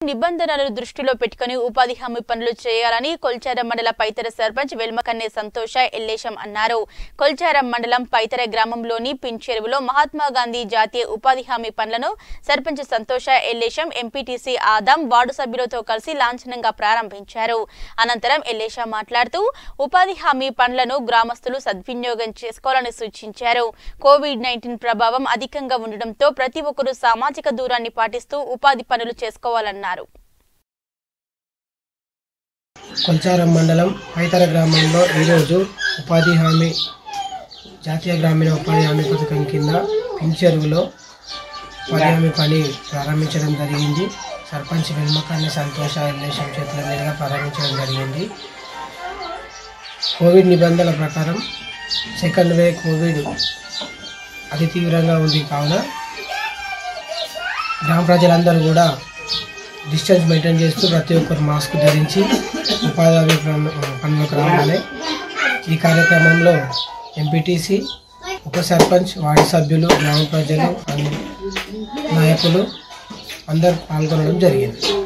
నిబంధనలను దృష్టిలో పెట్టుకుని ఉపాధి హామీ పనులు చేయాలని కొల్చారం మండల పైతర సర్పంచ్ వెల్మకన్నే సంతోష ఎల్లేశం అన్నారు కొల్చారం మండలం పైతర గ్రామంలోని పించెరువులో మహాత్మా గాంధీ జాతీయ ఉపాధి హామీ పనులను సర్పంచ్ సంతోష ఎల్లేశం ఎంపీటీసీ ఆదాం వార్డు సభ్యులతో కలిసి లాంఛనంగా ప్రారంభించారు అనంతరం ఎల్లేశం మాట్లాడుతూ ఉపాధి హామీ పనులను గ్రామస్తులు సద్వినియోగం చేసుకోవాలని సూచించారు కోవిడ్ నైన్టీన్ ప్రభావం అధికంగా ఉండడంతో ప్రతి ఒక్కరూ సామాజిక దూరాన్ని పాటిస్తూ ఉపాధి పనులు చేసుకోవాలన్నారు కొల్చారం మండలం పైతర గ్రామంలో ఈరోజు ఉపాధి హామీ జాతీయ గ్రామీణ ఉపాధి హామీ పథకం కింద పించెరువులో ఉపాధి హామీ పని ప్రారంభించడం జరిగింది సర్పంచ్ వెల్మకాన్ని సంతోష ఎల్లేశం చేతుల మీదుగా ప్రారంభించడం జరిగింది కోవిడ్ నిబంధనల ప్రకారం సెకండ్ వే కోవిడ్ అతి తీవ్రంగా ఉంది కావున గ్రామ ప్రజలందరూ కూడా డిస్టెన్స్ మెయింటైన్ చేస్తూ ప్రతి ఒక్కరు మాస్క్ ధరించి ఉపాధి హామీ పనులు- పనులకు రావాలి ఈ కార్యక్రమంలో ఎంపీటీసీ ఉప సర్పంచ్ వార్డు సభ్యులు గ్రామ ప్రజలు అన్- నాయకులు అందరూ పాల్గొనడం జరిగింది